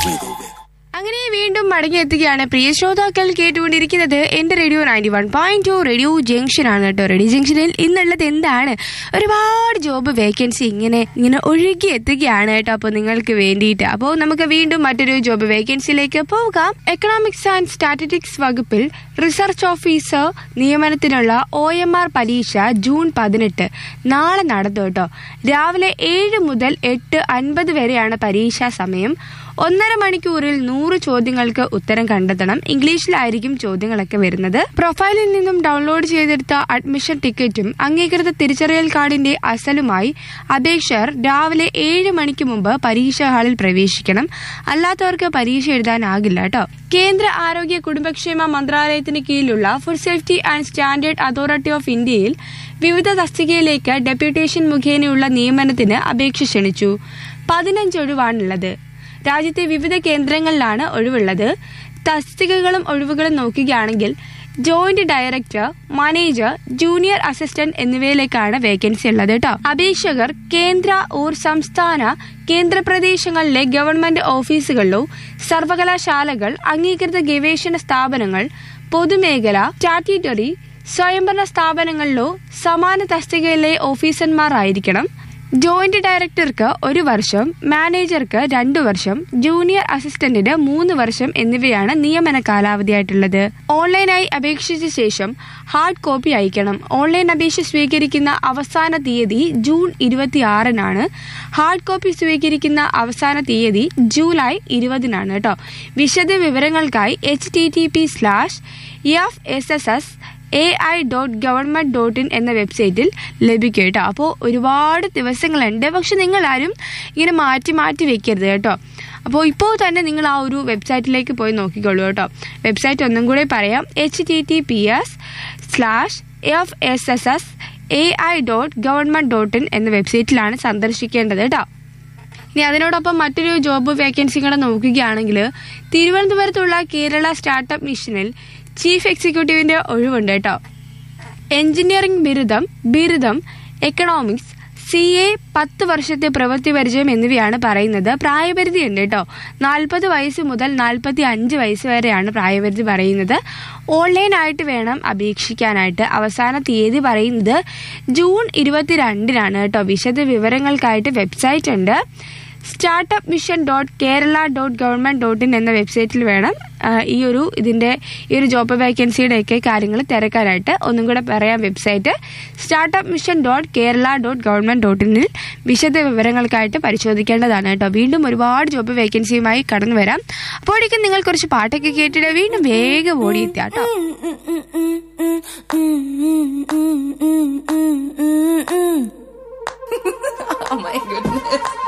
അങ്ങനെ വീണ്ടും മടങ്ങിയെത്തുകയാണ് പ്രിയ ശ്രോതാക്കൾ കേട്ടുകൊണ്ടിരിക്കുന്നത് എന്റെ radio ninety one point two radio junction ആണ് കേട്ടോ റേഡിയോ ജംഗ്ഷനിൽ ഇന്നുള്ളത് എന്താണ് ഒരുപാട് ജോബ് വേക്കൻസി ഇങ്ങനെ ഇങ്ങനെ ഒഴുകി എത്തുകയാണ് കേട്ടോ അപ്പോൾ നിങ്ങൾക്ക് വേണ്ടിയിട്ട് അപ്പോൾ നമുക്ക് വീണ്ടും മറ്റൊരു ജോബ് വേക്കൻസിയിലേക്ക് പോകാം എക്കണോമിക്സ് ആൻഡ് സ്റ്റാറ്റിസ്റ്റിക്സ് വകുപ്പിൽ റിസർച്ച് ഓഫീസർ നിയമനത്തിനുള്ള ഒ എം ആർ പരീക്ഷ ജൂൺ പതിനെട്ട് നാളെ നടന്നു കേട്ടോ രാവിലെ ഏഴ് മുതൽ എട്ട് അൻപത് വരെയാണ് പരീക്ഷാ സമയം ഒന്നര മണിക്കൂറിൽ നൂറ് ചോദ്യങ്ങൾക്ക് ഉത്തരം കണ്ടെത്തണം ഇംഗ്ലീഷിലായിരിക്കും ചോദ്യങ്ങളൊക്കെ വരുന്നത് പ്രൊഫൈലിൽ നിന്നും ഡൗൺലോഡ് ചെയ്തെടുത്ത അഡ്മിഷൻ ടിക്കറ്റും അംഗീകൃത തിരിച്ചറിയൽ കാർഡിന്റെ അസലുമായി അപേക്ഷകർ രാവിലെ ഏഴ് മണിക്ക് മുമ്പ് പരീക്ഷാ ഹാളിൽ പ്രവേശിക്കണം അല്ലാത്തവർക്ക് പരീക്ഷ എഴുതാനാകില്ല കേട്ടോ കേന്ദ്ര ആരോഗ്യ കുടുംബക്ഷേമ മന്ത്രാലയത്തിന് കീഴിലുള്ള food safety and standard authority of ഇന്ത്യയിൽ വിവിധ തസ്തികയിലേക്ക് ഡെപ്യൂട്ടേഷൻ മുഖേനയുള്ള നിയമനത്തിന് അപേക്ഷ ക്ഷണിച്ചു പതിനഞ്ച് ഒഴിവാണുള്ളത് രാജ്യത്തെ വിവിധ കേന്ദ്രങ്ങളിലാണ് ഒഴിവുള്ളത് തസ്തികകളും ഒഴിവുകളും നോക്കുകയാണെങ്കിൽ joint director manager junior assistant എന്നിവയിലേക്കാണ് വേക്കൻസി ഉള്ളത് കേട്ടോ അപേക്ഷകർ കേന്ദ്ര ഊർ സംസ്ഥാന കേന്ദ്രപ്രദേശങ്ങളിലെ ഗവൺമെന്റ് ഓഫീസുകളിലോ സർവകലാശാലകൾ അംഗീകൃത ഗവേഷണ സ്ഥാപനങ്ങൾ പൊതുമേഖല സ്റ്റാറ്റ്യൂട്ടറി സ്വയംഭരണ സ്ഥാപനങ്ങളിലോ സമാന തസ്തികയിലെ ഓഫീസർമാരായിരിക്കണം ജോയിന്റ് ഡയറക്ടർക്ക് ഒരു വർഷം മാനേജർക്ക് രണ്ടു വർഷം ജൂനിയർ അസിസ്റ്റന്റിന് മൂന്ന് വർഷം എന്നിവയാണ് നിയമന കാലാവധിയായിട്ടുള്ളത് ഓൺലൈനായി അപേക്ഷിച്ച ശേഷം ഹാർഡ് കോപ്പി അയക്കണം ഓൺലൈൻ അപേക്ഷ സ്വീകരിക്കുന്ന അവസാന തീയതി ജൂൺ ഇരുപത്തിയാറിനാണ് ഹാർഡ് കോപ്പി സ്വീകരിക്കുന്ന അവസാന തീയതി ജൂലൈ ഇരുപതിനാണ് കേട്ടോ വിശദ വിവരങ്ങൾക്കായി H T T P slash F S S S A I dot government dot in എന്ന വെബ്സൈറ്റിൽ ലഭിക്കും കേട്ടോ അപ്പോൾ ഒരുപാട് ദിവസങ്ങളുണ്ട് പക്ഷെ നിങ്ങൾ ആരും ഇങ്ങനെ മാറ്റി മാറ്റി വെക്കരുത് കേട്ടോ അപ്പോൾ ഇപ്പോൾ തന്നെ നിങ്ങൾ ആ ഒരു വെബ്സൈറ്റിലേക്ക് പോയി നോക്കിക്കോളൂ കേട്ടോ വെബ്സൈറ്റ് ഒന്നും കൂടെ പറയാം H T T P S slash F S S S A I dot government dot in എന്ന വെബ്സൈറ്റിലാണ് സന്ദർശിക്കേണ്ടത് കേട്ടോ ഇനി അതിനോടൊപ്പം മറ്റൊരു ജോബ് വേക്കൻസി കൂടെ നോക്കുകയാണെങ്കിൽ തിരുവനന്തപുരത്തുള്ള കേരള സ്റ്റാർട്ടപ്പ് മിഷനിൽ ചീഫ് എക്സിക്യൂട്ടീവിന്റെ ഒഴിവുണ്ട് കേട്ടോ എഞ്ചിനീയറിംഗ് ബിരുദം ബിരുദം എക്കണോമിക്സ് സി എ പത്ത് വർഷത്തെ പ്രവൃത്തി പരിചയം എന്നിവയാണ് പറയുന്നത് പ്രായപരിധി ഉണ്ട് കേട്ടോ നാൽപ്പത് വയസ്സ് മുതൽ നാൽപ്പത്തി അഞ്ച് വയസ്സ് വരെയാണ് പ്രായപരിധി പറയുന്നത് ഓൺലൈനായിട്ട് വേണം അപേക്ഷിക്കാനായിട്ട് അവസാന തീയതി പറയുന്നത് ജൂൺ ഇരുപത്തിരണ്ടിനാണ് കേട്ടോ വിശദ വിവരങ്ങൾക്കായിട്ട് വെബ്സൈറ്റ് ഉണ്ട് startup mission dot Kerala dot government dot in എന്ന വെബ്സൈറ്റിൽ വേണം ആ, ഈ ഒരു ഇതിന്റെ ഈ ഒരു ജോബ് വേക്കൻസിയുടെ ഒക്കെ കാര്യങ്ങൾ തിരക്കാനായിട്ട് ഒന്നും കൂടെ പറയാം website startup mission dot Kerala dot government dot ഇനിൽ വിശദ വിവരങ്ങൾക്കായിട്ട് പരിശോധിക്കേണ്ടതാണ് കേട്ടോ വീണ്ടും ഒരുപാട് ജോബ് വേക്കൻസിയുമായി കടന്നു വരാം അപ്പോഴേക്കും നിങ്ങൾ കുറച്ച് പാട്ടൊക്കെ കേട്ടിട്ട് വീണ്ടും വേഗം ഓടിയെത്തിയാ കേട്ടോ oh my goodness.